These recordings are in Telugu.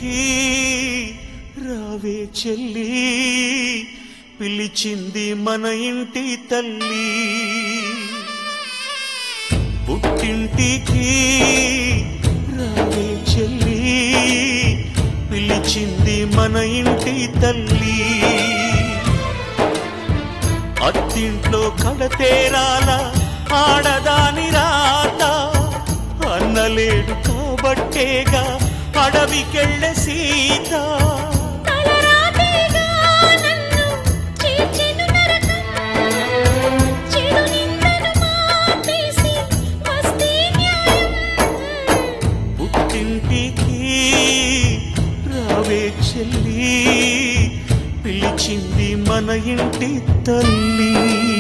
పుట్టింటికి రావే చెల్లి పిలిచింది మన ఇంటి తల్లి పుట్టింటికి రావే చెల్లి పిలిచింది మన ఇంటి తల్లి అత్తింట్లో కడతేరాల ఆడదాని రాత అన్నలేడు కాబట్టేగా అడవికెళ్ళ సీత తలరాతేగా నన్ను చేర్చెను నరకం చెడు నిందను మాపేసి వస్తే న్యాయం పుట్టింటికి రావే చెల్లి పిలిచింది మన ఇంటి తల్లి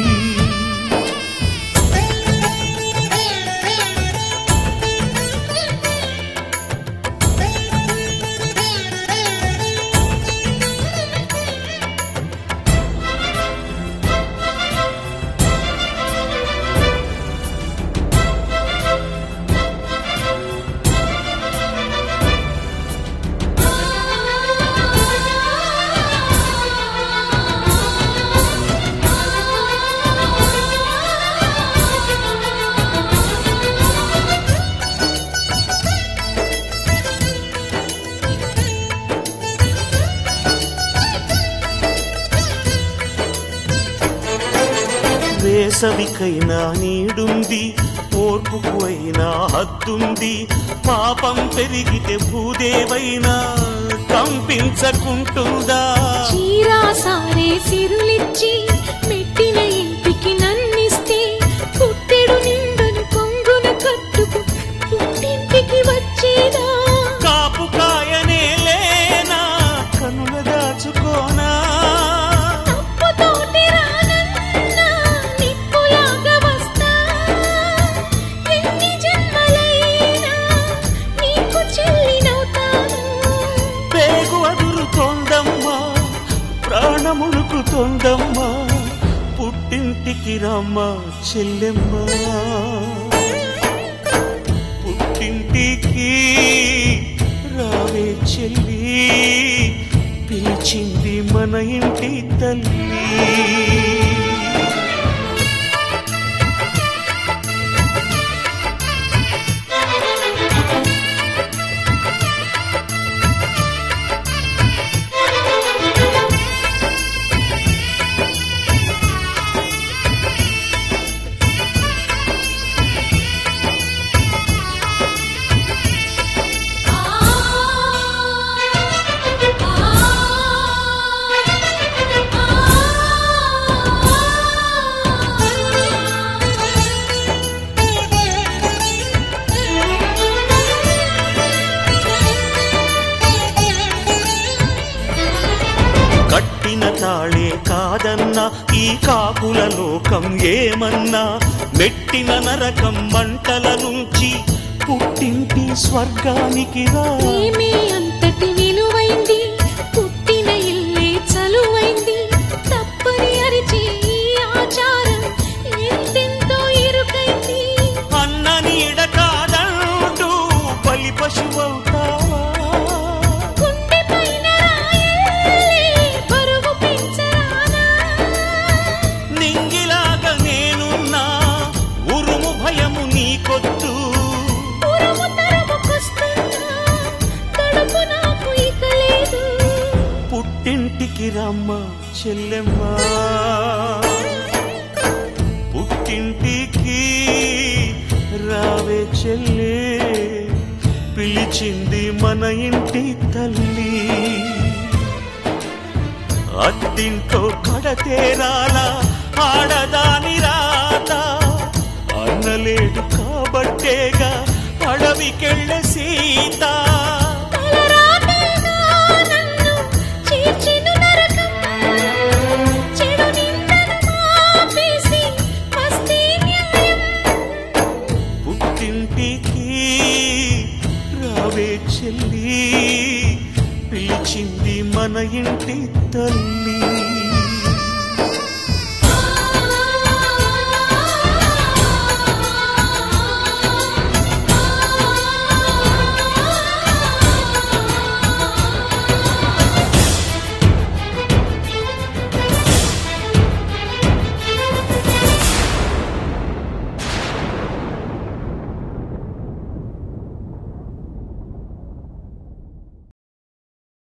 వేసవికైనా నీడుంది ఓర్పుకు అయినా హద్దుంది పాపం పెరిగితే భూదేవైనా కంపించకుంటుందా చీరా సారే సిరులిచ్చి మెట్టిన ఇంటికి నన్నిస్తే పుట్టెడు నిండును కొంగున కట్టుకు పుట్టింటికి వచ్చేదా కాపు కాయనే లేనా కనుల దాచుకోనా తప్పుతోటి రానన్నా నిప్పులాగా వస్తా ఎన్ని జన్మలైనా నీకు చెల్లినవుతాను పేగు అదురుతోందమ్మా ప్రాణముడుకుతోందమ్మా పుట్టింటికి రమ్మ చెల్లెమ్మ పుట్టింటికి రావే చెల్లి పిలిచింది మన ఇంటి తల్లి కట్టిన తాళే కాదన్నా ఈ కాపుల లోకం ఏమన్నా మెట్టిన నరకం మంటల నుంచి పుట్టింటి స్వర్గానికి రా ప్రేమే అంతటి విలువైంది పుట్టిన ఇల్లే చలువైంది తప్పని అరిచే ఈ ఆచారం ఎంతెంతో ఇరుకైంది అన్న నీడ కాదంటూ బలి పశువవుతావా గుండె పైన రాయల్లే బరువు పెంచరానా నింగిలాగా నేనున్నా ఉరుము భయము నీకొద్దు ఉరుము తరుముకొస్తున్నా కడుపు నాకు ఇక లేదు పుట్టింటికి రమ్మ చెల్లెమ్మ పుట్టింటికి రావే చెల్లె పిలిచింది మన ఇంటి తల్లి అత్తింట్లో కడతేరాల ఆడదాని రాత అన్నలేడు కాబట్టేగా అడవికెళ్ళ సీత తలరాతేగా నన్ను చేర్చెను నరకం చెడు నిందను మాపేసి వస్తే న్యాయం పుట్టింటికి రావే చెల్లి పిలిచింది మన ఇంటి తల్లి